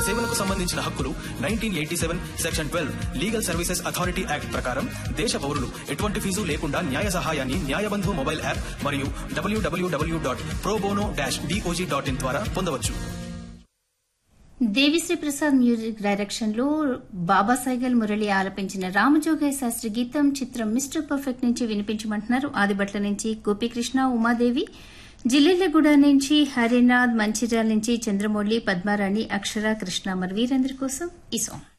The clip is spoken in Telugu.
సేవలకు సంబంధించిన హక్కులు nineteen eighty seven section twelve legal services authority act ప్రకారం దేశ పౌరులు ఎటువంటి ఫీజు లేకుండా న్యాయ సహాయాన్ని న్యాయబంధు మొబైల్ యాప్ మరియు WWW dot probono dash DOJ dot IN ద్వారా పొందవచ్చు దేవిశ్రీ ప్రసాద్ మ్యూజిక్ డైరెక్షన్ లో బాబా సైగల్ మురళి ఆలపించిన రామజోగయ్య శాస్త్రి గీతం చిత్రం మిస్టర్ పర్ఫెక్ట్ నుంచి వినిపించమంటున్నారు ఆదిబట్ల నుంచి గోపీకృష్ణ ఉమాదేవి జిల్లెళ్లగూడ నుంచి హరినాథ్ మంచిర్యాల నుంచి చంద్రమౌళి పద్మారాణి అక్షర కృష్ణ మరి వీరందరి కోసం ఈ సాంగ్